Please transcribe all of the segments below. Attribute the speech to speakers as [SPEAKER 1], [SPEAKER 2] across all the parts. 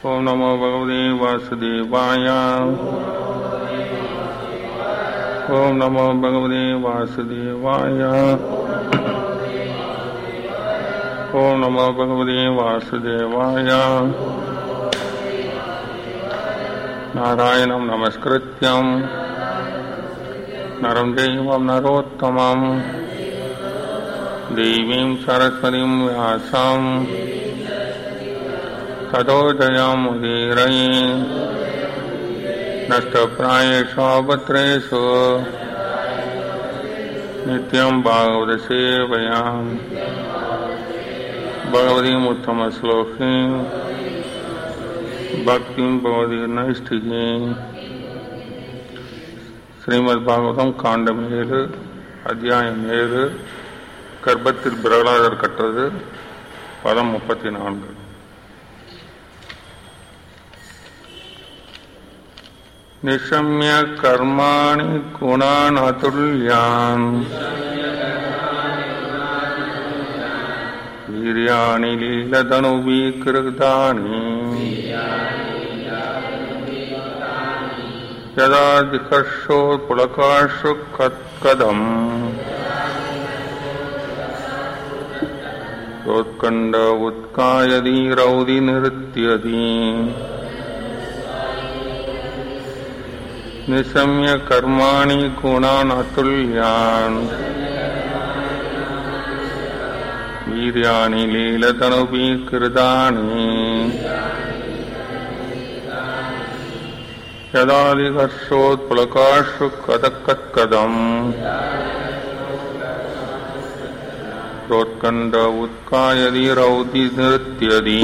[SPEAKER 1] ஓம் நமோ பகவதே வாசுதேவாய ஓம் நமோ பகவதே வாசுதேவாய ஓம் நமோ பகவதே வாசுதேவாய நாராயணம் நமஸ்கிருத்யம் நரம் தெய்வம் நரோத்தமம் देवीं सरस्वतीं व्यासां ततोदयमुदीरये नष्टप्रायेष्वपत्रेषु नित्यं भागवतसेवयां भगवतीमुत्तमश्लोकीं भक्तिं भगवती नैष्ठिकीं ஸ்ரீமத் காண்டம் ஏழு அத்தியாயம் ஏழு கர்ப்பத்தில் பிரகலாதர் கற்றது பதம் முப்பத்தி நான்கு நிஷம்ய கர்மாணி குணான் அதுல்யான் வீரியாணி லீலதனுபீகிருதானி यदा दिकर्षो पुलकाशु कत्कदम् सोत्कण्ड उत्कायदी रौदि नृत्यति निशम्य कर्माणि गुणान् अतुल्यान् वीर्याणि लीलतनुपीकृतानि यदादिहर्षोत्पुलकाशु कदकत्कदम् प्रोत्कण्ड उत्कायदि रौदि நிறுத்தியதி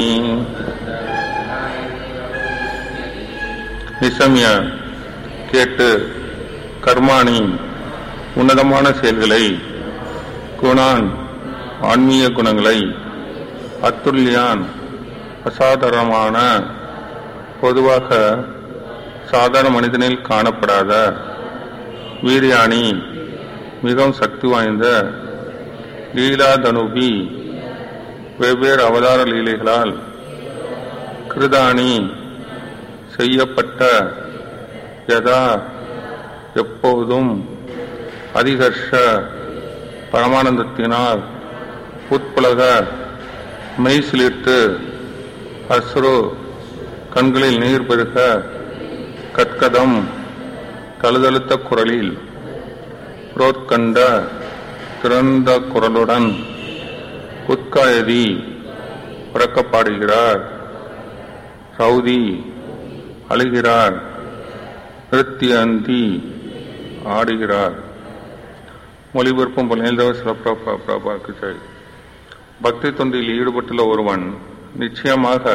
[SPEAKER 1] நிசம்ய கேட்டு கர்மாணி உன்னதமான செயல்களை குணான் ஆன்மீக குணங்களை அத்துல்யான் அசாதாரணமான பொதுவாக சாதாரண மனிதனில் காணப்படாத வீரியாணி மிகவும் சக்தி வாய்ந்த லீலா தனுபி வெவ்வேறு அவதார லீலைகளால் கிருதாணி செய்யப்பட்ட யதா எப்போதும் அதிகர்ஷ பரமானந்தத்தினால் உட்புலக மெய்சிலிட்டு அஸ்ரு கண்களில் நீர் பெருக கற்கதம் தழுதழுத்த குரலில் புரோத்கண்ட திறந்த குரலுடன் உட்காயதி உறக்கப்பாடுகிறார் ரவுதி அழுகிறார் நிறுத்தியந்தி ஆடுகிறார் மொழிபெயர்ப்பும் புலந்தவர் சில பிரபா பிரபாக்கு ஜெய் பக்தி தொண்டில் ஈடுபட்டுள்ள ஒருவன் நிச்சயமாக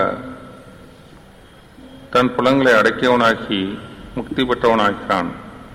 [SPEAKER 1] தன் புலங்களை அடக்கியவனாக்கி முக்தி பெற்றவனாகிறான்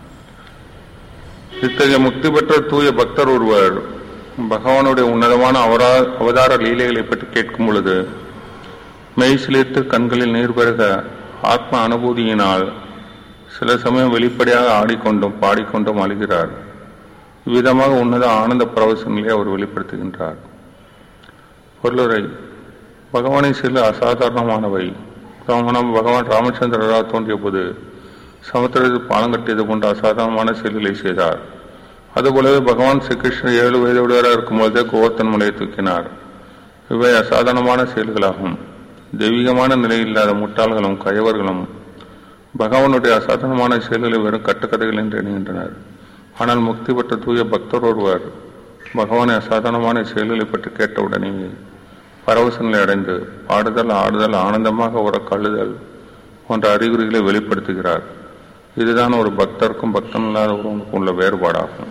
[SPEAKER 1] இத்தகைய முக்தி பெற்ற தூய பக்தர் ஒருவர் பகவானுடைய உன்னதமான அவரா அவதார லீலைகளை பற்றி கேட்கும் பொழுது மெய் சிலிர்த்து கண்களில் நீர் பெருக ஆத்ம அனுபூதியினால் சில சமயம் வெளிப்படையாக ஆடிக்கொண்டும் பாடிக்கொண்டும் அழுகிறார் இவ்விதமாக உன்னத ஆனந்த பிரவசங்களை அவர் வெளிப்படுத்துகின்றார் பொருளுரை பகவானை சில அசாதாரணமானவை பகவான் ராமச்சந்திரரா தோன்றிய போது சமுத்திரத்தில் பாலம் கட்டியது போன்ற அசாதாரணமான செயல்களை செய்தார் அதுபோலவே பகவான் ஸ்ரீகிருஷ்ணர் ஏழு வயதுடையவராக இருக்கும்போதே கோவர்த்தன் முலையை தூக்கினார் இவை அசாதாரணமான செயல்களாகும் தெய்வீகமான நிலை இல்லாத முட்டாள்களும் கயவர்களும் பகவானுடைய அசாதாரணமான செயல்களை வெறும் கட்டுக்கதைகள் என்று எண்ணுகின்றனர் ஆனால் முக்தி பெற்ற தூய பக்தர் ஒருவர் பகவானை அசாதாரணமான செயல்களை பற்றி கேட்டவுடனேயே பரவசங்களை அடைந்து பாடுதல் ஆடுதல் ஆனந்தமாக ஒரு கழுதல் போன்ற அறிகுறிகளை வெளிப்படுத்துகிறார் இதுதான் ஒரு பக்தருக்கும் பக்தன் இல்லாத ஒருவனுக்கும் உள்ள வேறுபாடாகும்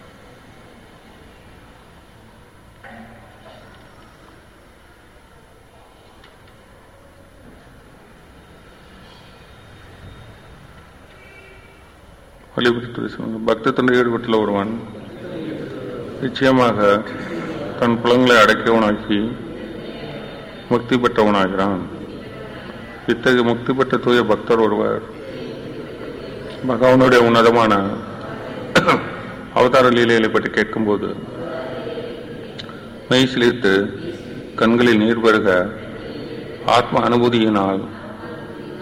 [SPEAKER 1] வழிபட்டு பக்தி தொண்டை ஈடுபட்டுள்ள ஒருவன் நிச்சயமாக தன் புலங்களை அடக்கியவனாக்கி முக்தி பெற்றவனாகிறான் இத்தகைய முக்தி பெற்ற தூய பக்தர் ஒருவர் பகவானுடைய உன்னதமான அவதார லீலைகளை பற்றி கேட்கும்போது மெய் சிலிர்த்து கண்களில் நீர் பெருக ஆத்ம அனுபூதியினால்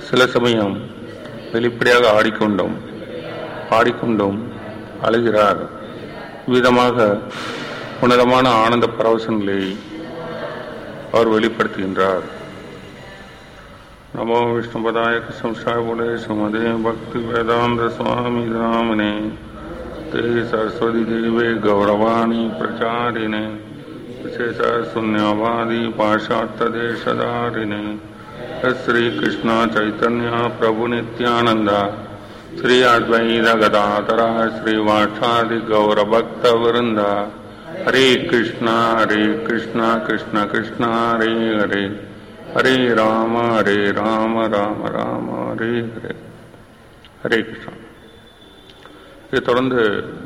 [SPEAKER 1] சில சமயம் வெளிப்படையாக ஆடிக்கொண்டும் பாடிக்கொண்டும் அழுகிறார் விதமாக உன்னதமான ஆனந்த பரவசங்களை அவர் வெளிப்படுத்துகின்றார் நமோ விஷ்ணுபதாய சம்சாபுலே சுமதே பக்தி வேதாந்த சுவாமி ராமனே ते सरस्वती देवे गौरवाणी प्रचारिणे विशेष शून्यवादी पाश्चात्यदेशधारिणे श्री कृष्ण चैतन्य प्रभु नित्यानंद श्री अद्वैत गदाधरा श्रीवाठादि गौरभक्त वृंद हरे कृष्ण हरे कृष्ण कृष्ण कृष्ण हरे हरे हरे राम हरे राम राम राम हरे हरे ஹரே கிருஷ்ணா இதை தொடர்ந்து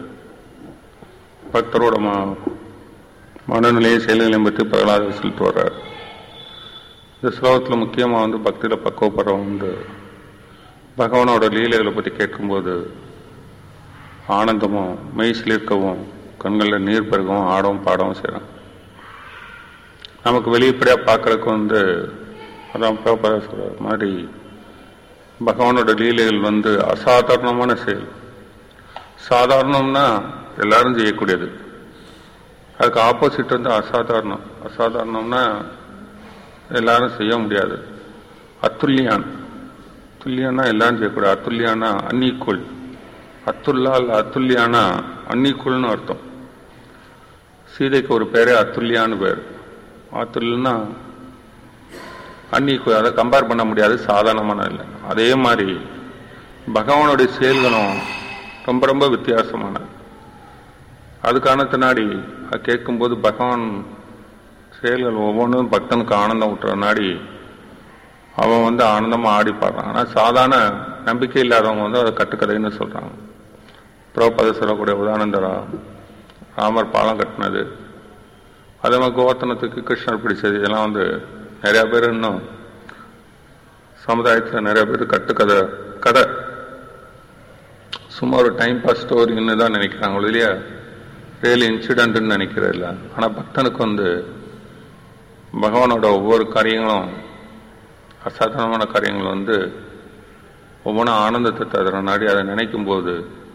[SPEAKER 1] பக்தரோட ம மனநிலையை செயல்களையும் பற்றி பிரகலாத சொல்லிட்டு வர்றார் இந்த ஸ்லோகத்தில் முக்கியமாக வந்து பக்தியில் பக்குவப்படுறவங்க வந்து பகவானோட லீலைகளை பற்றி கேட்கும்போது ஆனந்தமும் மெய் சிலிர்க்கவும் கண்களில் நீர் பெருகவும் ஆடவும் பாடவும் செய்கிறான் நமக்கு வெளிப்படையாக பார்க்கறதுக்கு வந்து அதான் பிரபுபாதா சொல்ற மாதிரி பகவானோட லீலைகள் வந்து அசாதாரணமான செயல் சாதாரணம்னா எல்லாரும் செய்யக்கூடியது அதுக்கு ஆப்போசிட் வந்து அசாதாரணம் அசாதாரணம்னா எல்லாரும் செய்ய முடியாது அத்துல்லியான் துல்லியானா எல்லாரும் செய்யக்கூடாது அத்துல்லியானா அன்ஈக்குவல் அத்துல்லா இல்ல அத்துல்லியானா அன்ஈக்குவல்னு அர்த்தம் சீதைக்கு ஒரு பேரே அத்துல்லியான்னு பேர் அத்துல்னா அன்ஈக்குவல் அதை கம்பேர் பண்ண முடியாது சாதாரணமான இல்லை அதே மாதிரி பகவானுடைய செயல்களும் ரொம்ப ரொம்ப வித்தியாசமான அதுக்கான பின்னாடி அது கேட்கும்போது பகவான் செயல்கள் ஒவ்வொன்றும் பக்தனுக்கு ஆனந்தம் விட்டுற நாடி அவன் வந்து ஆனந்தமா ஆடி பாடுறான் ஆனால் சாதாரண நம்பிக்கை இல்லாதவங்க வந்து அதை கட்டுக்கதைன்னு சொல்றாங்க பிரபத சொல்லக்கூடிய உதானந்தரா ராமர் பாலம் கட்டினது அதே மாதிரி கோவர்த்தனத்துக்கு கிருஷ்ணர் பிடிச்சது இதெல்லாம் வந்து நிறைய பேர் இன்னும் சமுதாயத்தில் நிறைய பேர் கட்டுக்கதை கதை சும்மா ஒரு டைம் பாஸ் ஸ்டோரின்னு தான் நினைக்கிறாங்க இல்லையா ரியல் இன்சிடென்ட்னு நினைக்கிறது இல்லை ஆனால் பக்தனுக்கு வந்து பகவானோட ஒவ்வொரு காரியங்களும் அசாதாரணமான காரியங்கள் வந்து ஒவ்வொன்றும் ஆனந்தத்தை தர நாடி அதை நினைக்கும் போது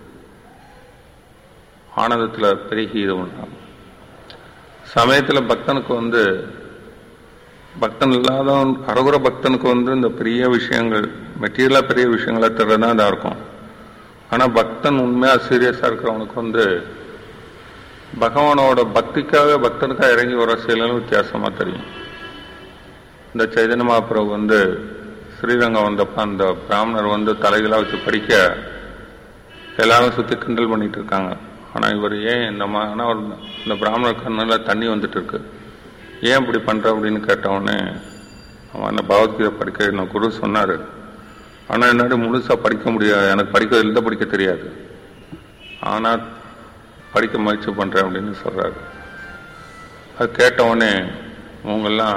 [SPEAKER 1] ஆனந்தத்தில் பெருகி இது உண்டாகும் சமயத்தில் பக்தனுக்கு வந்து பக்தன் இல்லாதவன் அறகுற பக்தனுக்கு வந்து இந்த பெரிய விஷயங்கள் மெட்டீரியலாக பெரிய விஷயங்களை தர்றதுதான் இதாக இருக்கும் ஆனால் பக்தன் உண்மையாக சீரியஸாக இருக்கிறவனுக்கு வந்து பகவானோட பக்திக்காக பக்தனுக்காக இறங்கி வர செயலும் வித்தியாசமாக தெரியும் இந்த சைதன்ய மகாபிரபு வந்து ஸ்ரீரங்கம் வந்தப்ப அந்த பிராமணர் வந்து தலைகளாக வச்சு படிக்க எல்லாரும் சுற்றி கிண்டல் பண்ணிட்டு இருக்காங்க ஆனால் இவர் ஏன் இந்த மா ஆனால் ஒரு இந்த பிராமணர் கண்ணில் தண்ணி வந்துட்டு இருக்கு ஏன் இப்படி பண்ற அப்படின்னு கேட்டவொடனே அவன் அந்த பகவத்கீதை படிக்க நான் குரு சொன்னார் ஆனால் என்னாடி முழுசாக படிக்க முடியாது எனக்கு படிக்க எழுத படிக்க தெரியாது ஆனால் படிக்க முயற்சி பண்ணுறேன் அப்படின்னு சொல்கிறாரு அது கேட்டவுடனே அவங்கெல்லாம்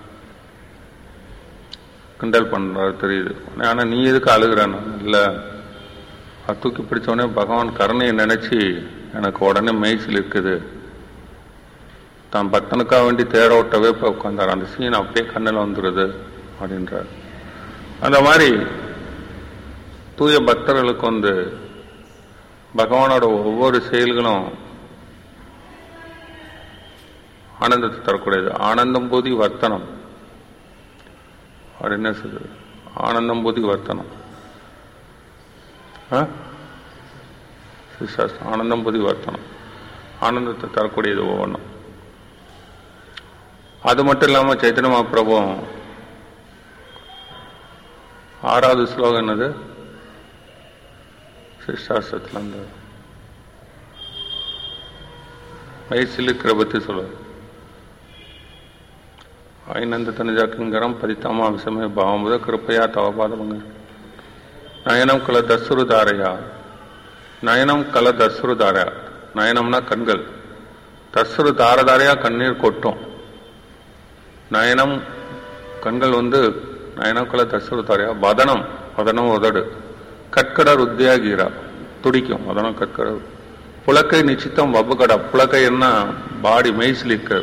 [SPEAKER 1] கிண்டல் பண்ணுறாரு தெரியுது ஆனால் நீ எதுக்கு அழுகிறான் இல்லை அது தூக்கி பிடிச்ச பகவான் கருணையை நினச்சி எனக்கு உடனே மெய்சில் இருக்குது தான் பக்தனுக்காக வேண்டி தேர விட்டவே போய் உட்காந்தார் அந்த சீன் அப்படியே கண்ணில் வந்துடுது அப்படின்றார் அந்த மாதிரி தூய பக்தர்களுக்கு வந்து பகவானோட ஒவ்வொரு செயல்களும் ஆனந்தத்தை தரக்கூடியது ஆனந்தம் போதி வர்த்தனம் அவர் என்ன சொல்றது ஆனந்தம் போதி வர்த்தனம் ஆனந்தம் போதி வர்த்தனம் ஆனந்தத்தை தரக்கூடியது ஒவ்வொன்றும் அது மட்டும் இல்லாம சைத்தன்ய மகாபிரபும் ஆறாவது ஸ்லோகம் என்னது சிஷ்டாசத்துல அந்த வயசிலுக்கிற பத்தி சொல்லுவார் ஐநந்த தனுஜாக்குங்கரம் பதித்தாமா விசமே பாவமுத கிருப்பையா தவபாதமங்க நயனம் கல தசுருதாரையா நயனம் கல தசுருதாரையா நயனம்னா கண்கள் தசுரு தாரதாரையா கண்ணீர் கொட்டும் நயனம் கண்கள் வந்து நயனம் கல தசுரு தாரையா வதனம் வதனம் உதடு கற்கடர் உத்தியாகீரா துடிக்கும் வதனம் கற்கடர் புலக்கை நிச்சித்தம் வபுகடா புலக்கை என்ன பாடி மெய்சிலிக்கு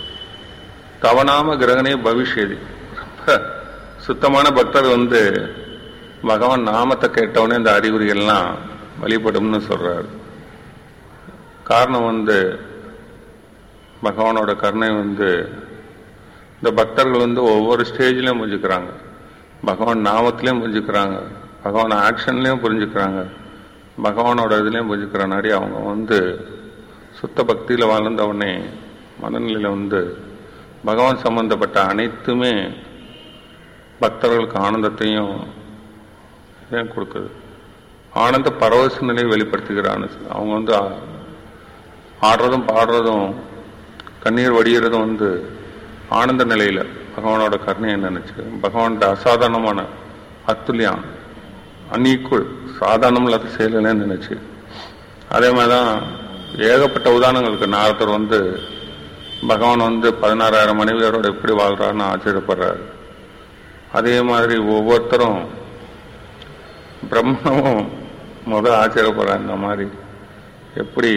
[SPEAKER 1] தவனாம கிரகணே பவிஷ்யதி ரொம்ப சுத்தமான பக்தர் வந்து பகவான் நாமத்தை கேட்டவொடனே இந்த அறிகுறிகள்லாம் வழிபடும்னு சொல்றாரு காரணம் வந்து பகவானோட கருணை வந்து இந்த பக்தர்கள் வந்து ஒவ்வொரு ஸ்டேஜ்லயும் புரிஞ்சுக்கிறாங்க பகவான் நாமத்திலையும் புரிஞ்சுக்கிறாங்க பகவான் ஆக்ஷன்லயும் புரிஞ்சுக்கிறாங்க பகவானோட இதுலயும் புரிஞ்சுக்கிற மாதிரி அவங்க வந்து சுத்த பக்தியில வாழ்ந்த உடனே மனநிலையில வந்து பகவான் சம்பந்தப்பட்ட அனைத்துமே பக்தர்களுக்கு ஆனந்தத்தையும் இதையும் கொடுக்குது ஆனந்த பரவச நிலையை வெளிப்படுத்துகிறான் அவங்க வந்து ஆ- ஆடுறதும் பாடுறதும் கண்ணீர் வடிகிறதும் வந்து ஆனந்த நிலையில பகவானோட கருணையை நினைச்சு பகவானோட அசாதாரணமான அத்துல்யம் அன்ஈக்குவல் சாதாரணம் இல்லாத செயல்களை நினைச்சு அதே மாதிரிதான் ஏகப்பட்ட உதாரணங்களுக்கு நாரதர் வந்து பகவான் வந்து பதினாறாயிரம் மனைவியரோட எப்படி வாழ்றாருன்னு ஆச்சரியப்படுறாரு அதே மாதிரி ஒவ்வொருத்தரும் பிரம்மனும் முதல் ஆச்சரியப்படுறாரு இந்த மாதிரி எப்படி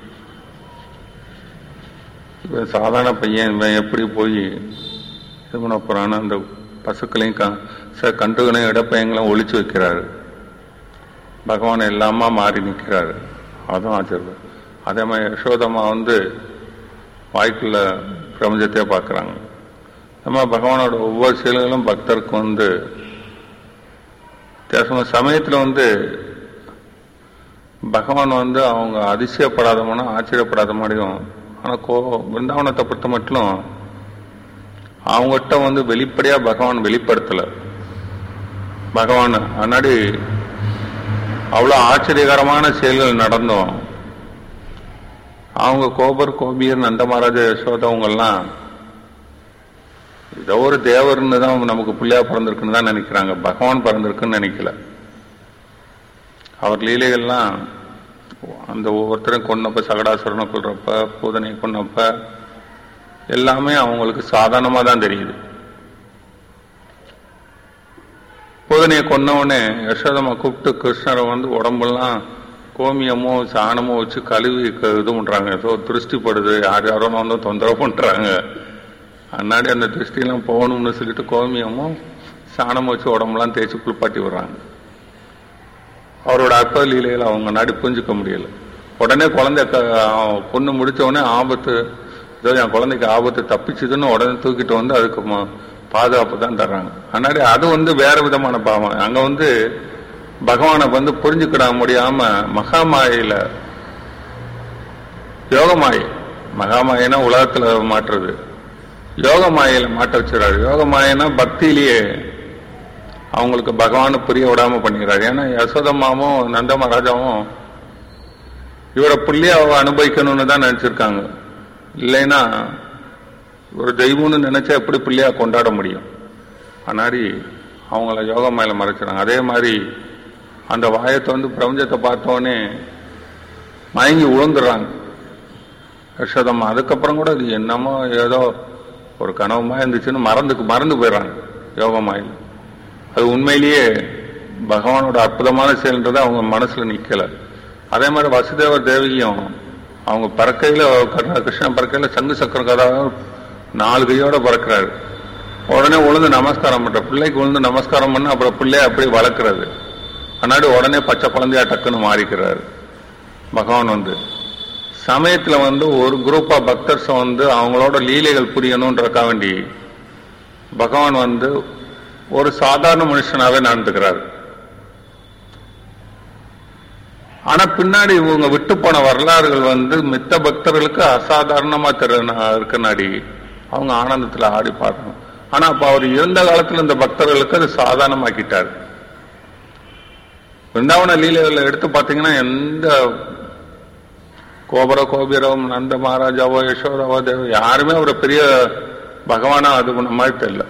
[SPEAKER 1] இவன் சாதாரண பையன் இவன் எப்படி போய் இது பண்ண போறான்னு அந்த பசுக்களையும் க ச கன்றுகளையும் இடப்பையங்களையும் ஒழிச்சு வைக்கிறாரு பகவான் எல்லாமா மாறி நிற்கிறாரு அதுவும் ஆச்சரியம் அதே மாதிரி யசோதம்மா வந்து வாய்க்குள்ள பிரபஞ்சத்தையே பார்க்குறாங்க நம்ம பகவானோட ஒவ்வொரு செயல்களும் பக்தருக்கு வந்து வித்தியாசமா சமயத்தில் வந்து பகவான் வந்து அவங்க அதிசயப்படாதவனா ஆச்சரியப்படாத மாதிரியும் ஆனால் கோ பிருந்தாவனத்தை பொறுத்த மட்டும் அவங்ககிட்ட வந்து வெளிப்படையா பகவான் வெளிப்படுத்தல பகவான் முன்னாடி அவ்வளோ ஆச்சரியகரமான செயல்கள் நடந்தோம் அவங்க கோபர் கோபியர் நந்த மகாராஜா யசோதவங்கெல்லாம் ஏதோ ஒரு தேவர்னு தான் நமக்கு பிள்ளையா பிறந்திருக்குன்னு தான் நினைக்கிறாங்க பகவான் பிறந்திருக்குன்னு நினைக்கல அவர் லீலைகள்லாம் அந்த ஒவ்வொருத்தரும் கொன்னப்ப சகடாசுரனை கொள்றப்ப பூதனை கொன்னப்ப எல்லாமே அவங்களுக்கு சாதாரணமா தான் தெரியுது பூதனையை கொன்னவுடனே யசோதம்மா கூப்பிட்டு கிருஷ்ணரை வந்து உடம்பெல்லாம் கோமியமோ சாணமோ வச்சு கழுவி க- இது பண்றாங்க ஏதோ திருஷ்டிப்படுது யார் யாரோ வந்து தொந்தரவு பண்றாங்க அன்னாடி அந்த திருஷ்டிலாம் போகணும்னு சொல்லிட்டு கோமியமும் சாணமும் வச்சு உடம்பெல்லாம் தேய்ச்சி குளிப்பாட்டி விடுறாங்க அவரோட அற்ப லீலைகளை அவங்க நாடி புரிஞ்சுக்க முடியல உடனே குழந்தை க- அவன் பொண்ணு முடிச்ச உடனே ஆபத்து ஏதோ என் குழந்தைக்கு ஆபத்து தப்பிச்சுதுன்னு உடனே தூக்கிட்டு வந்து அதுக்கு ம- பாதுகாப்பு தான் தர்றாங்க அதனால அது வந்து வேற விதமான பாவம் அங்க வந்து பகவானை வந்து புரிஞ்சுக்கிட முடியாம மகாமாயில யோகமாயை மகாமாயினா உலகத்துல மாற்றுறது யோகமாயில மாட்ட வச்சுறாரு யோகமாயனா பக்தியிலேயே அவங்களுக்கு பகவானை புரிய விடாம பண்ணிக்கிறாரு ஏன்னா யசோதம்மாவும் நந்த மகாராஜாவும் இவரை புள்ளிய அவ அனுபவிக்கணும்னு தான் நினைச்சிருக்காங்க இல்லைன்னா ஒரு தெய்வம்னு நினைச்சா எப்படி பிள்ளையா கொண்டாட முடியும் அன்னாடி அவங்கள யோகா மேல மறைச்சிடாங்க அதே மாதிரி அந்த வாயத்தை வந்து பிரபஞ்சத்தை பார்த்தோன்னே மயங்கி விழுந்துடுறாங்க யசோதம்மா அதுக்கப்புறம் கூட அது என்னமோ ஏதோ ஒரு கனவுமா இருந்துச்சுன்னு மறந்துக்கு மறந்து போயிடுறாங்க யோகமாயில் அது உண்மையிலேயே பகவானோட அற்புதமான செயல்ன்றது அவங்க மனசுல நிக்கல அதே மாதிரி வசுதேவர் தேவியும் அவங்க பறக்கையில கர்ண- கிருஷ்ணன் பறக்கையில சங்கு சக்கரம் கதா நாலு கையோட பறக்கிறாரு உடனே உளுந்து நமஸ்காரம் பண்ற பிள்ளைக்கு உளுந்து நமஸ்காரம் பண்ண அப்புறம் பிள்ளைய அப்படியே வளர்க்கறது முன்னாடி உடனே பச்சை குழந்தையா டக்குன்னு மாறிக்கிறாரு பகவான் வந்து சமயத்துல வந்து ஒரு குரூப் ஆஃப் பக்தர்ஸ் வந்து அவங்களோட லீலைகள் புரியணும்ன்றக்கா வேண்டி பகவான் வந்து ஒரு சாதாரண மனுஷனாவே நடந்துக்கிறாரு ஆனா பின்னாடி இவங்க விட்டு போன வரலாறுகள் வந்து மித்த பக்தர்களுக்கு அசாதாரணமா தெரு இருக்கனாடி அவங்க ஆனந்தத்துல ஆடி பாடுறாங்க ஆனா அப்ப அவர் இருந்த காலத்துல இந்த பக்தர்களுக்கு அது சாதாரணமாக்கிட்டாரு பிருந்தாவன லீலைகளை எடுத்து பாத்தீங்கன்னா எந்த கோபுர கோபிரம் நந்த மகாராஜாவோ யசோதாவோ தேவ யாருமே ஒரு பெரிய பகவானா அது பண்ண மாதிரி தெரியல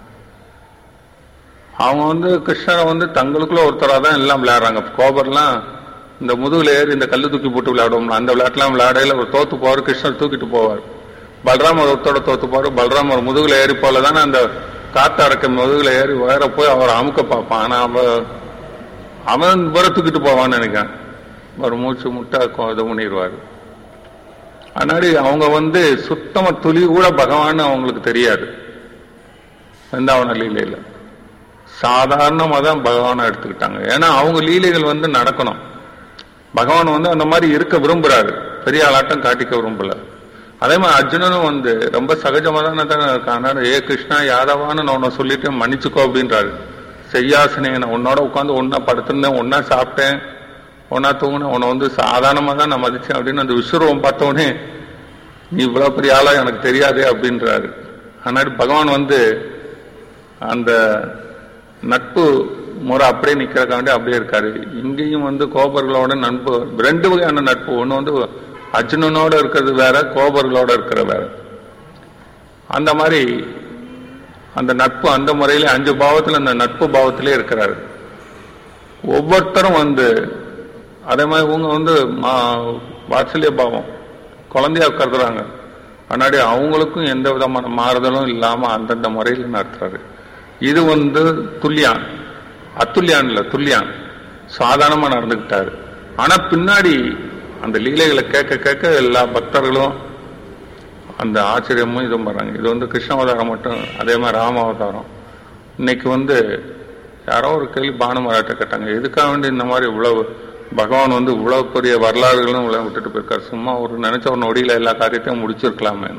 [SPEAKER 1] அவங்க வந்து கிருஷ்ணரை வந்து தங்களுக்குள்ள ஒருத்தரா தான் எல்லாம் விளையாடுறாங்க கோபர்லாம் இந்த முதுகுல ஏறி இந்த கல்லு தூக்கி போட்டு விளையாடுவோம் அந்த விளையாட்டுலாம் விளையாடையில ஒரு தோத்து போவார் கிருஷ்ணர் தூக்கிட்டு போவார் பலராமர் ஒருத்தோட தோத்து போவார் பலராமர் முதுகுல ஏறி போல தானே அந்த காத்தாரக்க முதுகுல ஏறி உயர போய் அவரை அமுக்க பார்ப்பான் ஆனா அவ அவன் வர தூக்கிட்டு போவான்னு நினைக்கிறேன் ஒரு மூச்சு முட்டை கொ- இது பண்ணிடுவாரு அதனாடி அவங்க வந்து சுத்தமா துளி கூட பகவான் அவங்களுக்கு தெரியாது பிருந்தாவன லீலையில சாதாரணமா தான் பகவானை எடுத்துக்கிட்டாங்க ஏன்னா அவங்க லீலைகள் வந்து நடக்கணும் பகவான் வந்து அந்த மாதிரி இருக்க விரும்புறாரு பெரிய ஆளாட்டம் காட்டிக்க விரும்பல அதே மாதிரி அர்ஜுனனும் வந்து ரொம்ப சகஜமா தானே தானே இருக்கான் அதனால ஏ கிருஷ்ணா யாதவான்னு நான் உன்னை சொல்லிட்டு மன்னிச்சுக்கோ அப்படின்றாரு செய்யாசனே நான் உன்னோட உட்காந்து ஒன்னா படுத்திருந்தேன் ஒன்னா சாப்பிட்டேன் ஒன்னா தூங்கினேன் உன்னை வந்து சாதாரணமா தான் நான் மதிச்சேன் அப்படின்னு அந்த விஸ்வரூபம் பார்த்தோடனே நீ இவ்வளவு பெரிய ஆளா எனக்கு தெரியாதே அப்படின்றாரு அதனால பகவான் வந்து அந்த நட்பு முறை அப்படியே நிக்கிறக்காண்டி அப்படியே இருக்காரு இங்கேயும் வந்து கோபர்களோட நட்பு ரெண்டு வகையான நட்பு ஒண்ணு வந்து அர்ஜுனனோட இருக்கிறது வேற கோபர்களோட இருக்கிற வேற அந்த மாதிரி அந்த நட்பு அந்த முறையில அஞ்சு பாவத்துல அந்த நட்பு பாவத்திலே இருக்கிறாரு ஒவ்வொருத்தரும் வந்து அதே மாதிரி இவங்க வந்து மா- வாத்சல்ய பாவம் குழந்தையா கருதுறாங்க முன்னாடி அவங்களுக்கும் எந்த விதமான மாறுதலும் இல்லாம அந்தந்த முறையில் நடத்துறாரு இது வந்து துல்லியான் அத்துல்யான் இல்ல துல்லியான் சாதாரணமா நடந்துகிட்டாரு ஆனா பின்னாடி அந்த லீலைகளை கேட்க கேட்க எல்லா பக்தர்களும் அந்த ஆச்சரியமும் இதுவும் பண்றாங்க இது வந்து கிருஷ்ண அவதாரம் மட்டும் அதே மாதிரி ராம அவதாரம் இன்னைக்கு வந்து யாரோ ஒரு கேள்வி பானுமராட்ட கேட்டாங்க எதுக்காக வேண்டி இந்த மாதிரி இவ்வளவு பகவான் வந்து இவ்வளவு பெரிய வரலாறுகளும் இவ்வளவு விட்டுட்டு போயிருக்காரு சும்மா ஒரு நினைச்ச ஒரு நொடியில எல்லா காரியத்தையும் முடிச்சிருக்கலாமே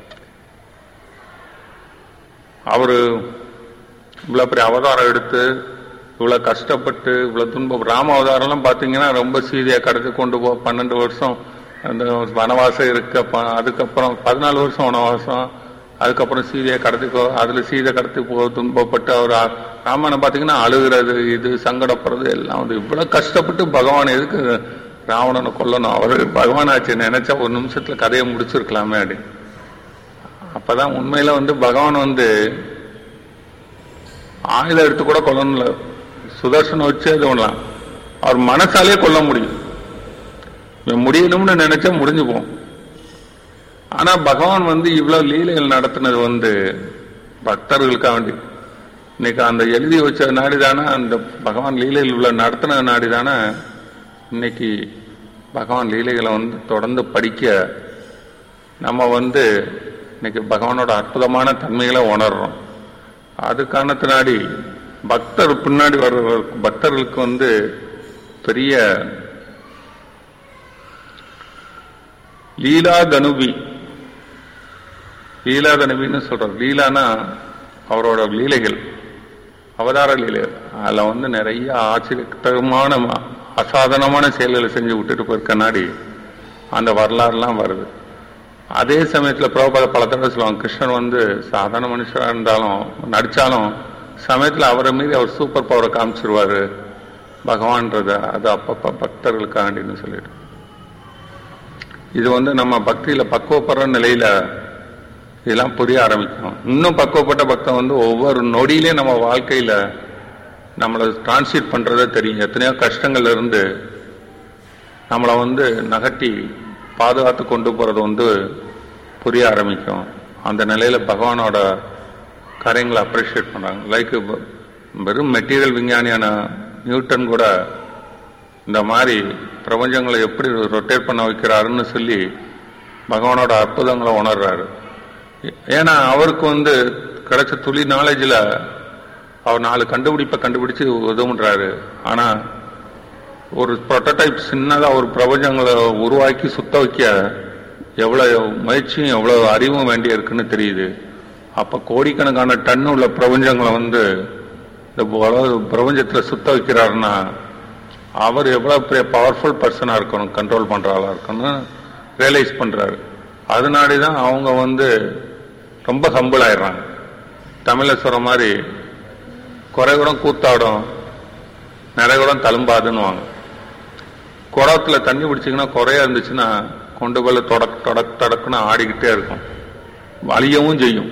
[SPEAKER 1] அவரு இவ்வளவு பெரிய அவதாரம் எடுத்து இவ்வளவு கஷ்டப்பட்டு இவ்வளவு துன்பம் ராம அவதாரம்லாம் பாத்தீங்கன்னா ரொம்ப சீதையை கடத்தி கொண்டு போ பன்னெண்டு வருஷம் அந்த வனவாசம் இருக்கு அப்ப அதுக்கப்புறம் பதினாலு வருஷம் வனவாசம் அதுக்கப்புறம் சீதையை கடத்திக்கோ அதுல சீதை கடத்தி போ துன்பப்பட்டு அவர் ஆ- ராமனை பாத்தீங்கன்னா அழுகிறது இது சங்கடப்படுறது எல்லாம் வந்து இவ்வளவு கஷ்டப்பட்டு பகவான் எதுக்கு ராவணனை கொல்லணும் அவர் பகவான் ஆச்சு நினைச்சா ஒரு நிமிஷத்துல கதையை முடிச்சிருக்கலாமே அப்படி அப்பதான் உண்மையில வந்து பகவான் வந்து ஆயுதம் எடுத்து கூட கொல்லணும்ல சுதர்சனம் வச்சு அது பண்ணலாம் அவர் மனசாலே கொல்ல முடியும் இவன் முடியணும்னு நினைச்சா முடிஞ்சு போகும் ஆனா பகவான் வந்து இவ்வளவு லீலைகள் நடத்தினது வந்து பக்தர்களுக்காக வேண்டி இன்னைக்கு அந்த எழுதி வச்ச நாடிதானே அந்த பகவான் லீலைகள் இவ்வளவு நடத்தின நாடிதானே இன்னைக்கு பகவான் லீலைகளை வந்து தொடர்ந்து படிக்க நம்ம வந்து இன்னைக்கு பகவானோட அற்புதமான தன்மைகளை உணர்றோம் அது காரணத்தினாடி பக்தர் பின்னாடி வர்ற பக்தர்களுக்கு வந்து பெரிய லீலா தனுபி லீலா தனுபின்னு சொல்றார் லீலானா அவரோட லீலைகள் அவதார லீலைகள் அதுல வந்து நிறைய ஆச்சரியத்தகமான ம- அசாதாரணமான செயல்களை செஞ்சு விட்டுட்டு போயிருக்கனாடி அந்த வரலாறுலாம் வருது அதே சமயத்துல பிரபுபாத பல தடவை சொல்லுவாங்க கிருஷ்ணன் வந்து சாதாரண மனுஷரா இருந்தாலும் நடிச்சாலும் சமயத்துல அவரை மீறி அவர் சூப்பர் பவரை காமிச்சிருவாரு பகவான்றத அது அப்பப்ப பக்தர்களுக்காண்டின்னு சொல்லிட்டு இது வந்து நம்ம பக்தியில பக்குவப்படுற நிலையில இதெல்லாம் புரிய ஆரம்பிக்கும் இன்னும் பக்குவப்பட்ட பக்தன் வந்து ஒவ்வொரு நொடியிலையும் நம்ம வாழ்க்கையில நம்மளை டிரான்ஸ்லேட் பண்றதே தெரியும் எத்தனையோ கஷ்டங்கள்ல இருந்து நம்மளை வந்து நகட்டி பாதுகாத்து கொண்டு போறது வந்து புரிய ஆரம்பிக்கும் அந்த நிலையில பகவானோட காரியங்களை அப்ரிஷியேட் பண்றாங்க லைக் வெறும் மெட்டீரியல் விஞ்ஞானியான நியூட்டன் கூட இந்த மாதிரி பிரபஞ்சங்களை எப்படி ரொட்டேட் பண்ண வைக்கிறாருன்னு சொல்லி பகவானோட அற்புதங்களை உணர்றாரு ஏன்னா அவருக்கு வந்து கிடைச்ச துளி நாலேஜில் அவர் நாலு கண்டுபிடிப்பை கண்டுபிடிச்சு உதவுன்றாரு ஆனா ஒரு ப்ரோட்டோடைப் சின்னதா ஒரு பிரபஞ்சங்களை உருவாக்கி சுத்த வைக்க எவ்வளவு முயற்சியும் எவ்வளவு அறிவும் வேண்டி இருக்குன்னு தெரியுது அப்ப கோடிக்கணக்கான டன் உள்ள பிரபஞ்சங்களை வந்து இந்த உலக பிரபஞ்சத்துல சுத்த வைக்கிறாருன்னா அவர் எவ்வளவு பெரிய பவர்ஃபுல் பர்சனா இருக்கணும் கண்ட்ரோல் பண்ற ஆளா இருக்கணும் ரியலைஸ் பண்றாரு அதனாடி தான் அவங்க வந்து ரொம்ப ஹம்பிள் ஆயிடுறாங்க தமிழ்ல சொல்ற மாதிரி குறைகுடம் கூத்தாடும் நிறைகுடம் தழும்பாதுன்னுவாங்க குடத்துல தண்ணி பிடிச்சிங்கன்னா குறையா இருந்துச்சுன்னா கொண்டு போல தொடக் தொடக் தொடக்குன்னு ஆடிக்கிட்டே இருக்கும் வலியவும் செய்யும்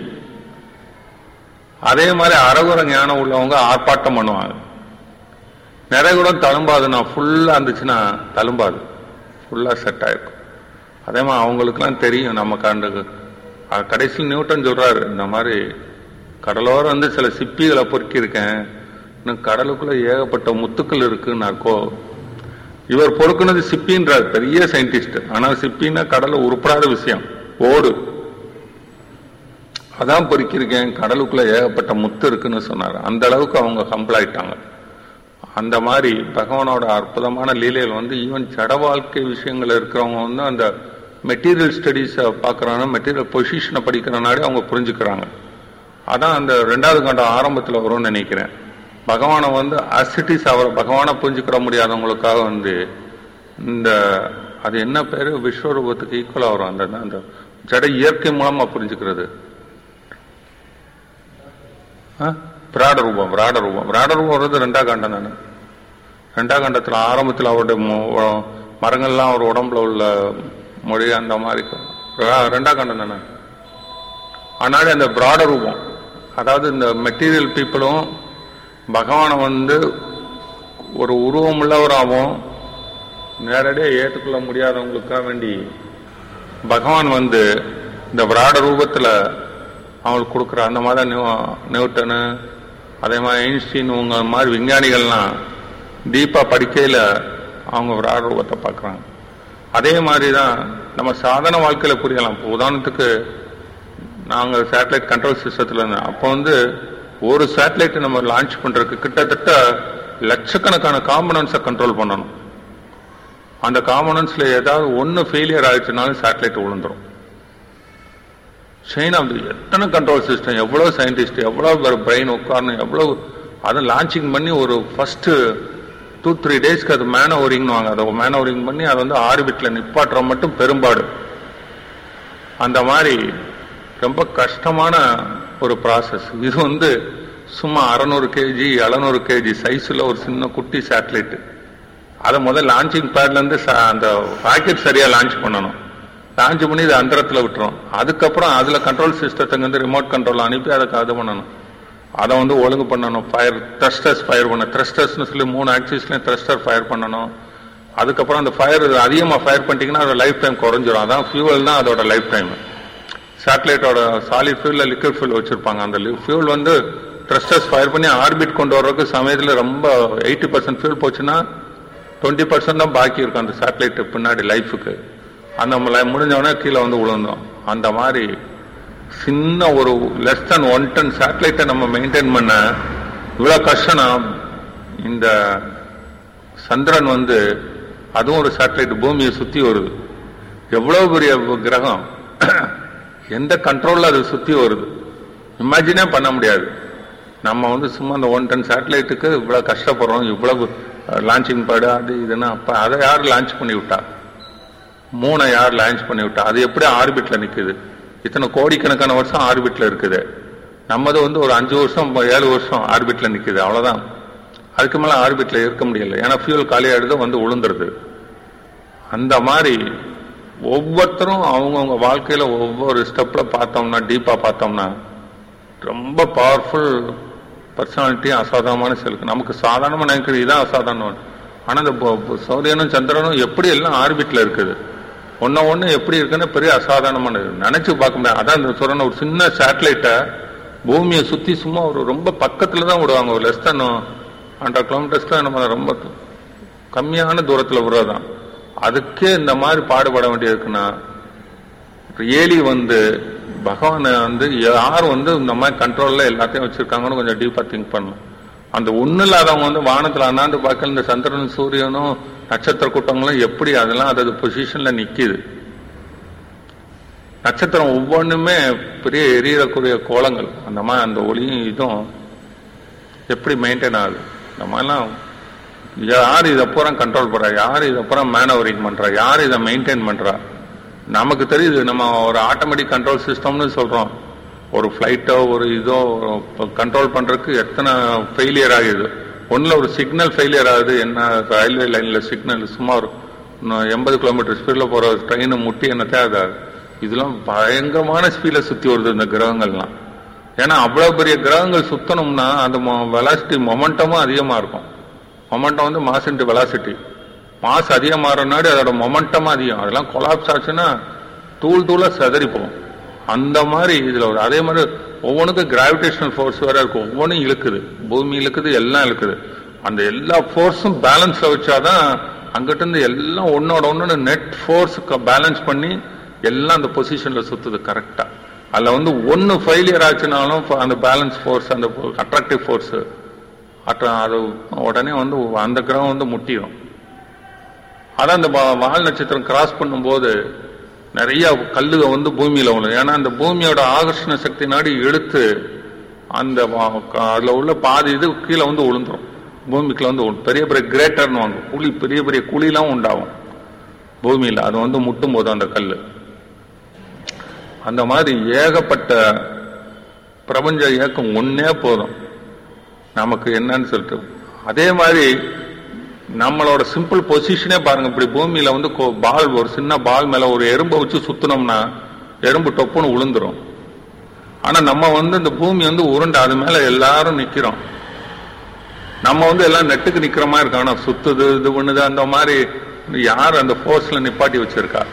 [SPEAKER 1] அதே மாதிரி அரகுர ஞானம் உள்ளவங்க ஆர்ப்பாட்டம் பண்ணுவாங்க நிறைகுடம் தழும்பாதுன்னா ஃபுல்லா இருந்துச்சுன்னா தழும்பாது ஃபுல்லா செட் ஆயிருக்கும் அதே மாதிரி அவங்களுக்குலாம் தெரியும் நமக்கு அந்த அஹ், கடைசியில் நியூட்டன் சொல்றாரு இந்த மாதிரி கடலோரம் வந்து சில சிப்பிகளை பொறுக்கியிருக்கேன் இன்னும் கடலுக்குள்ள ஏகப்பட்ட முத்துக்கள் இருக்குன்னாக்கோ இவர் பொறுக்குனது சிப்பின்றார் பெரிய சயின்டிஸ்ட் ஆனா சிப்பின்னா கடல்ல உருப்படாத விஷயம் ஓடு அதான் பொறுக்கியிருக்கேன் கடலுக்குள்ள ஏகப்பட்ட முத்து இருக்குன்னு சொன்னார் அந்த அளவுக்கு அவங்க ஹம்பிள் ஆயிட்டாங்க அந்த மாதிரி பகவானோட அற்புதமான லீலைகள் வந்து ஈவன் ஜட வாழ்க்கை விஷயங்கள் இருக்கிறவங்க வந்து அந்த மெட்டீரியல் ஸ்டடீஸை பார்க்குறாங்க மெட்டீரியல் பொசிஷனை படிக்கிறனாலே அவங்க புரிஞ்சுக்கிறாங்க அதான் அந்த ரெண்டாவது கண்டம் ஆரம்பத்தில் வரும்னு நினைக்கிறேன் பகவானை வந்து அசிட்டிஸ் அவரை பகவானை புரிஞ்சுக்கிற முடியாதவங்களுக்காக வந்து இந்த அது என்ன பேரு விஸ்வரூபத்துக்கு ஈக்குவலாக வரும் அந்த அந்த ஜட இயற்கை மூலமா புரிஞ்சுக்கிறது ஆ? பிராட ரூபம் பிராட ரூபம் பிராட ரூபம் வர்றது ரெண்டா கண்டம் தானே ரெண்டா கண்டத்துல ஆரம்பத்தில் அவருடைய மு- உ- மரங்கள்லாம் அவர் உடம்புல உள்ள மொழி அந்த மாதிரி ரெ- ரெண்டா கண்டம் தானே ஆனாலும் அந்த பிராட ரூபம் அதாவது இந்த மெட்டீரியல் பீப்புளும் பகவானை வந்து ஒரு உருவம் உள்ளவராகவும் நேரடியாக ஏற்றுக்கொள்ள முடியாதவங்களுக்காக வேண்டி பகவான் வந்து இந்த விராட ரூபத்துல அவங்களுக்கு கொடுக்குற அந்த மாதிரி நியூ- நியூட்டனு அதே மாதிரி ஐன்ஸ்டீன் உங்க மாதிரி விஞ்ஞானிகள்லாம் டீப்பா படிக்கையில அவங்க விராட ரூபத்தை பார்க்குறாங்க அதே மாதிரி தான் நம்ம சாதாரண வாழ்க்கையில புரியலாம் இப்போ உதாரணத்துக்கு நாங்கள் சேட்டலைட் கண்ட்ரோல் சிஸ்டத்தில் இருந்தோம் அப்போ வந்து ஒரு சேட்டலைட் நம்ம லான்ச் பண்றதுக்கு கிட்டத்தட்ட லட்சக்கணக்கான காம்பனன்ஸை கண்ட்ரோல் பண்ணணும் அந்த காம்பனன்ஸ்ல ஏதாவது ஒன்று ஃபெயிலியர் ஆயிடுச்சுனாலும் சேட்டலைட் விழுந்துரும் சைனா வந்து எத்தனை கண்ட்ரோல் சிஸ்டம் எவ்வளவு சயின்டிஸ்ட் எவ்வளவு பிரெயின் உட்காரணும் எவ்வளவு அதை லான்ச்சிங் பண்ணி ஒரு ஃபர்ஸ்ட் டூ த்ரீ டேஸ்க்கு அது மேன் ஓரிங்னு வாங்க அதை மேன் ஓரிங் பண்ணி அதை வந்து ஆர்பிட்ல நிப்பாட்டுற மட்டும் பெரும்பாடு அந்த மாதிரி ரொம்ப கஷ்டமான ஒரு ப்ராசஸ் இது வந்து சும்மா அறநூறு கேஜி எழுநூறு கேஜி சைஸ்ல ஒரு சின்ன குட்டி சேட்டலைட் அதை முதல்ல லான்ச்சிங் பேட்ல இருந்து ச- அந்த ராக்கெட் சரியா லான்ச் பண்ணணும் லான்ச் பண்ணி இது அந்தரத்துல விட்டுரும் அதுக்கப்புறம் அதுல கண்ட்ரோல் சிஸ்டத்துக்கு வந்து ரிமோட் கண்ட்ரோல் அனுப்பி அதுக்கு அது பண்ணணும் அதை வந்து ஒழுங்கு பண்ணணும் ஃபயர் த்ரஸ்டர்ஸ் ஃபயர் பண்ண த்ரஸ்டர்ஸ்னு சொல்லி மூணு ஆக்சிஸ்லயும் த்ரஸ்டர் ஃபயர் பண்ணணும் அதுக்கப்புறம் அந்த ஃபயர் அதிகமாக ஃபயர் பண்ணிட்டீங்கன்னா அதோட லைஃப் டைம் குறைஞ்சிரும் அதான் ஃபியூவல் தான் அதோட லைஃப் டைம் சேட்டலைட்டோட சாலிட் ஃபியூல்ல லிக்விட் ஃபியூல் வச்சிருப்பாங்க அந்த ஃபியூல் வந்து த்ரஸ்டர்ஸ் ஃபயர் பண்ணி ஆர்பிட் கொண்டு வர்றதுக்கு சமயத்தில் ரொம்ப எயிட்டி பர்சன்ட் ஃபியூல் போச்சுன்னா டுவெண்ட்டி பர்சன்ட் தான் பாக்கி இருக்கும் அந்த சேட்டலைட் பின்னாடி லைஃபுக்கு அந்த ம- முடிஞ்சவொடனே கீழே வந்து விழுந்தோம் அந்த மாதிரி சின்ன ஒரு லெஸ் than ஒன் டன் சேட்டலைட்டை நம்ம மெயின்டைன் பண்ண இவ்வளோ கஷ்டம்னா இந்த சந்திரன் வந்து அதுவும் ஒரு சேட்டலைட் பூமியை சுத்தி வருது எவ்வளவு பெரிய கிரகம் எந்த கண்ட்ரோல்ல அது சுத்தி வருது இமேஜினே பண்ண முடியாது நம்ம வந்து சும்மா அந்த ஒன் டன் சேட்டலைட்டுக்கு இவ்வளவு கஷ்டப்படுறோம் இவ்வளவு லான்ச்சிங் பேடு அது இதுன்னு அப்ப அதை யார் லான்ச் பண்ணி விட்டா மூணை யார் லான்ச் பண்ணி விட்டா அது எப்படி ஆர்பிட்ல நிக்குது இத்தனை கோடிக்கணக்கான வருஷம் ஆர்பிட்ல இருக்குது நம்மது வந்து ஒரு அஞ்சு வருஷம் ஏழு வருஷம் ஆர்பிட்ல நிக்குது அவ்வளவுதான் அதுக்கு மேல ஆர்பிட்ல இருக்க முடியல ஏன்னா ஃபியூல் காலியாயிடுது வந்து உளுந்துருது அந்த மாதிரி ஒவ்வொருத்தரும் அவங்கவுங்க வாழ்க்கையில ஒவ்வொரு ஸ்டெப்ல பார்த்தோம்னா டீப்பா பார்த்தோம்னா ரொம்ப பவர்ஃபுல் பர்சனாலிட்டியும் அசாதாரணமான செலுக்கு நமக்கு சாதாரணமா நினைக்கிறது இதான் அசாதாரணம் ஆனா இந்த பு- பு- சூரியனும் சந்திரனும் எப்படி எல்லாம் ஆர்பிட்ல இருக்குது ஒன்ன ஒண்ணு எப்படி இருக்குன்னு பெரிய அசாதாரணமானது நினைச்சு பார்க்க முடியாது அதான் இந்த சொல்றேன் ஒரு சின்ன சேட்டலைட்டை பூமியை சுத்தி சும்மா ஒரு ரொம்ப பக்கத்துல தான் விடுவாங்க ஒரு லெஸ் தன் ஹண்ட்ரட் கிலோமீட்டர்ஸ்ல நம்ம ரொம்ப கம்மியான தூரத்துல விடுறதுதான் அதுக்கே இந்த மாதிரி பாடுபட வேண்டியதுக்குன்னா ரியலி வந்து பகவானை வந்து யார் வந்து இந்த மாதிரி கண்ட்ரோல்ல எல்லாத்தையும் வச்சிருக்காங்கன்னு கொஞ்சம் டீப்பா திங்க் பண்ணணும் அந்த ஒண்ணு இல்லாதவங்க வந்து வானத்துல அண்ணாந்து பார்க்கல இந்த சந்திரன் சூரியனும் நட்சத்திர கூட்டங்களும் எப்படி அதெல்லாம் அதது பொசிஷன்ல நிக்குது நட்சத்திரம் ஒவ்வொன்றுமே பெரிய எரியக்கூடிய கோலங்கள் அந்த மாதிரி அந்த ஒளியும் இதுவும் எப்படி மெயின்டைன் ஆகுது இந்த மாதிரிலாம் யார் இதை பூரா கண்ட்ரோல் பண்றா யார் இதை பூரா மேனவரிங் பண்றா யார் இதை மெயின்டைன் பண்றா நமக்கு தெரியுது நம்ம ஒரு ஆட்டோமேட்டிக் கண்ட்ரோல் சிஸ்டம்னு சொல்றோம் ஒரு ஃப்ளைட்டோ ஒரு இதோ கண்ட்ரோல் பண்றதுக்கு எத்தனை ஃபெயிலியர் ஆகுது ஒண்ணுல ஒரு சிக்னல் ஃபெயிலியர் ஆகுது என்ன ரயில்வே லைன்ல சிக்னல் சும்மா ஒரு எண்பது கிலோமீட்டர் ஸ்பீட்ல போற ட்ரெயின் முட்டி என்ன தேவை இதெல்லாம் பயங்கரமான ஸ்பீட்ல சுத்தி வருது இந்த கிரகங்கள்லாம் ஏன்னா அவ்வளவு பெரிய கிரகங்கள் சுத்தணும்னா அந்த வெலாசிட்டி மொமெண்டமும் அதிகமா இருக்கும் மொமெண்டம் வந்து மாஸ் இன்ட்டு வெலாசிட்டி மாஸ் அதிகமாகறனாடி அதோட மொமெண்டமும் அதிகம் அதெல்லாம் கொலாப்ஸ் ஆச்சுன்னா தூள் தூளா செதறி போகும் அந்த மாதிரி இதுல ஒரு அதே மாதிரி ஒவ்வொன்றுக்கும் கிராவிடேஷனல் ஃபோர்ஸ் வேற இருக்கும் ஒவ்வொன்றும் இழுக்குது பூமி இழுக்குது எல்லாம் இழுக்குது அந்த எல்லா ஃபோர்ஸும் பேலன்ஸ்ல வச்சாதான் அங்கிட்ட இருந்து எல்லாம் ஒன்னோட ஒன்னு நெட் ஃபோர்ஸ் பேலன்ஸ் பண்ணி எல்லாம் அந்த பொசிஷன்ல சுத்துது கரெக்டா அதுல வந்து ஒன்னு ஃபெயிலியர் ஆச்சுனாலும் அந்த பேலன்ஸ் ஃபோர்ஸ் அந்த அட்ராக்டிவ் ஃபோர்ஸ் அது உடனே வந்து அந்த கிரகம் வந்து முட்டிடும் அதான் அந்த வா- வால் நட்சத்திரம் கிராஸ் பண்ணும்போது நிறைய கல்லுக வந்து பூமியில விழும் ஏன்னா அந்த பூமியோட ஆகர்ஷண சக்தி நாடி இழுத்து அந்த வா- க- அதுல உள்ள பாதி இது கீழே வந்து விழுந்துரும் பூமிக்குள்ள வந்து விழும். பெரிய பெரிய கிரேட்டர்னு வாங்க குழி பெரிய பெரிய குழிலாம் உண்டாகும் பூமியில அது வந்து முட்டும் போது அந்த கல்லு அந்த மாதிரி ஏகப்பட்ட பிரபஞ்ச இயக்கம் ஒன்னே போதும் நமக்கு என்னன்னு சொல்லிட்டு அதே மாதிரி நம்மளோட சிம்பிள் பொசிஷனே பாருங்க இப்படி பூமியில வந்து கோ- பால் ஒரு சின்ன பால் மேல ஒரு எறும்பை வச்சு சுத்தினோம்னா எறும்பு டொப்புன்னு விழுந்துரும் ஆனா நம்ம வந்து இந்த பூமி வந்து உருண்டை அது மேல எல்லாரும் நிக்கிறோம் நம்ம வந்து எல்லாம் நெட்டுக்கு நிக்கிற மாதிரி இருக்கோம் ஆனா சுத்துது இது பண்ணுது அந்த மாதிரி யார் அந்த ஃபோர்ஸ்ல நிப்பாட்டி வச்சிருக்கா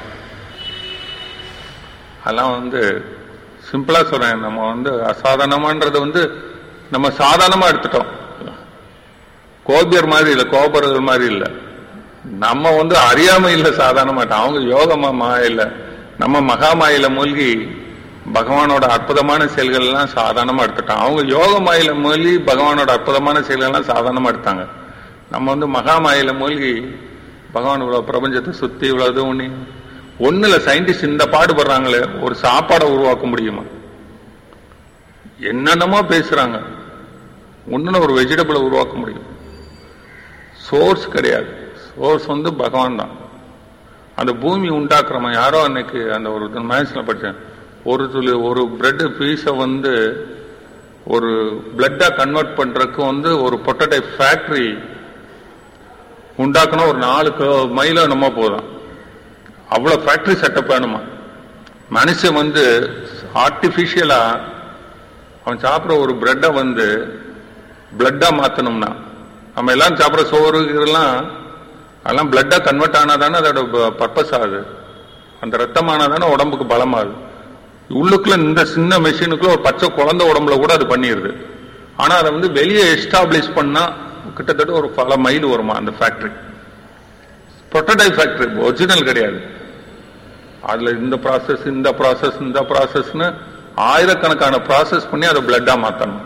[SPEAKER 1] அதெல்லாம் வந்து சிம்பிளா சொல்றேன் நம்ம வந்து அசாதாரணமான்றது வந்து நம்ம சாதாரணமா எடுத்துட்டோம் கோபியர் மாதிரி இல்ல கோபர்கள் மாதிரி இல்ல நம்ம வந்து அறியாமை இல்ல சாதாரணமாட்டோம் அவங்க யோகமா மாயில நம்ம மகாமாயில மூழ்கி பகவானோட அற்புதமான செயல்கள் எல்லாம் சாதாரணமா எடுத்துட்டோம் அவங்க யோக மாயில மூழ்கி பகவானோட அற்புதமான செயல்கள் எல்லாம் சாதாரணமா எடுத்தாங்க நம்ம வந்து மகாமாயில மூழ்கி பகவான் இவ்வளவு பிரபஞ்சத்தை சுத்தி இவ்வளவு இது பண்ணி ஒண்ணுல சயின்டிஸ்ட் இந்த பாடுபடுறாங்களே ஒரு சாப்பாடை உருவாக்க முடியுமா என்னென்னமோ பேசுறாங்க ஒண்ணுல ஒரு வெஜிடபிளை உருவாக்க முடியும் சோர்ஸ் கிடையாது சோர்ஸ் வந்து பகவான் தான் அந்த பூமி உண்டாக்குறவன் யாரோ அன்னைக்கு அந்த ஒரு மேட்ச்ல படிச்சேன் ஒரு துளி ஒரு பிரெட் பீஸை வந்து ஒரு பிளட்டா கன்வெர்ட் பண்றதுக்கு வந்து ஒரு பொட்டட்டை ஃபேக்டரி உண்டாக்கணும் ஒரு நாலு கிலோ மைல நம்ம போதும் அவ்வளவு ஃபேக்டரி செட்டப் வேணுமா மனுஷன் வந்து ஆர்டிபிஷியலா அவன் சாப்பிட்ற ஒரு பிரெட்டை வந்து பிளட்டா மாத்தணும்னா நம்ம எல்லாம் சாப்பிட்ற சோறு இதெல்லாம் அதெல்லாம் பிளட்டா கன்வெர்ட் ஆனாதானே அதோட பர்பஸ் ஆகுது அந்த ரத்தம் ஆனாதானே உடம்புக்கு பலமாகுது உள்ளுக்குள்ள இந்த சின்ன மெஷினுக்குள்ள ஒரு பச்சை குழந்தை உடம்புல கூட அது பண்ணிடுது ஆனா அதை வந்து வெளியே எஸ்டாப்ளிஷ் பண்ணா கிட்டத்தட்ட ஒரு பல மைல் வருமா அந்த ஃபேக்டரி ப்ரொட்டடைப் ஃபேக்டரி ஒரிஜினல் கிடையாது அதுல இந்த ப்ராசஸ் இந்த ப்ராசஸ் இந்த ப்ராசஸ்னு ஆயிரக்கணக்கான ப்ராசஸ் பண்ணி அதை பிளட்டா மாத்தணும்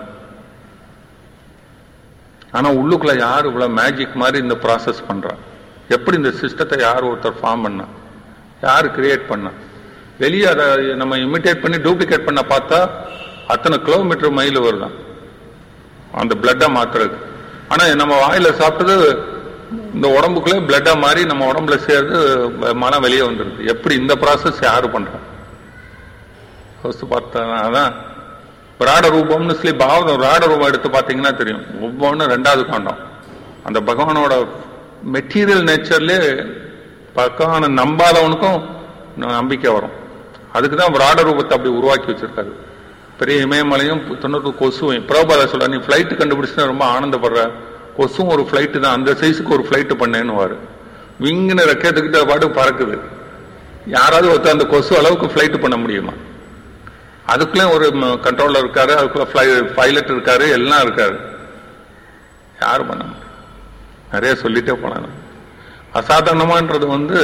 [SPEAKER 1] ஆனா உள்ளுக்குள்ள யார் இவ்வளவு மேஜிக் மாதிரி இந்த ப்ராசஸ் பண்றா எப்படி இந்த சிஸ்டத்தை யார் ஒருத்தர் ஃபார்ம் பண்ணா யார் கிரியேட் பண்ணா வெளியே அதை நம்ம இமிட்டேட் பண்ணி டூப்ளிகேட் பண்ண பார்த்தா அத்தனை கிலோமீட்டர் மைல் வருதான் அந்த பிளட்டா மாத்துறதுக்கு ஆனா நம்ம வாயில சாப்பிட்டது இந்த உடம்புக்குள்ளே பிளட்டா மாறி நம்ம உடம்புல சேர்ந்து மனம் வெளியே வந்துருது எப்படி இந்த ப்ராசஸ் யாரு பண்றா யோசிச்சு பார்த்தா அதான் விராட ரூபம்னு சொல்லி பாவம் விராட ரூபம் எடுத்து பார்த்தீங்கன்னா தெரியும் ஒவ்வொன்றும் ரெண்டாவது காண்டம் அந்த பகவானோட மெட்டீரியல் நேச்சர்லேயே பகவானை நம்பாதவனுக்கும் நம்பிக்கை வரும் அதுக்கு தான் விராட ரூபத்தை அப்படி உருவாக்கி வச்சிருக்காரு பெரிய இமயமலையும் தொண்ணூறு கொசுவையும் பிரபாத சொல்ற நீ ஃபிளைட் கண்டுபிடிச்சுன்னா ரொம்ப ஆனந்தப்படுற கொசும் ஒரு ஃபிளைட்டு தான் அந்த சைஸுக்கு ஒரு ஃபிளைட் பண்ணேன்னு விங்குன்னு ரெக்கத்துக்கிட்ட பாட்டு பறக்குது யாராவது ஒருத்தர் அந்த கொசு அளவுக்கு ஃபிளைட் பண்ண முடியுமா அதுக்குள்ளே ஒரு கண்ட்ரோலர் இருக்காரு அதுக்குள்ள பைலட் இருக்காரு எல்லாம் இருக்காரு யாரும் பண்ண முடியும் நிறைய சொல்லிட்டே போனாங்க அசாதாரணமான்றது வந்து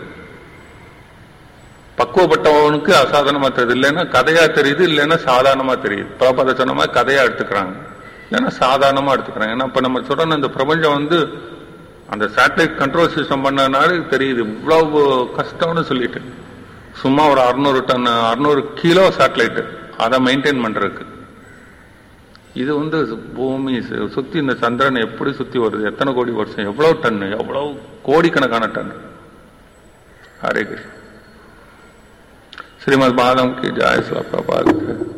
[SPEAKER 1] பக்குவப்பட்டவனுக்கு அசாதாரணமா தெரியுது இல்லைன்னா கதையா தெரியுது இல்லைன்னா சாதாரணமா தெரியுது பிரபாத சொன்ன மாதிரி கதையா எடுத்துக்கிறாங்க இல்லைன்னா சாதாரணமா எடுத்துக்கிறாங்க ஏன்னா இப்ப நம்ம சொல்ற இந்த பிரபஞ்சம் வந்து அந்த சேட்டலைட் கண்ட்ரோல் சிஸ்டம் பண்ணனால தெரியுது இவ்வளவு கஷ்டம்னு சொல்லிட்டு சும்மா ஒரு அறுநூறு டன் அறுநூறு கிலோ சேட்டலைட் அதை மெயின்டைன் பண்றதுக்கு இது வந்து பூமி சுத்தி இந்த சந்திரன் எப்படி சுத்தி வருது எத்தனை கோடி வருஷம் எவ்வளவு டன் எவ்வளவு கோடிக்கணக்கான டன் ஹரே கிருஷ்ண श्रीमद भागवत की जय प्रभात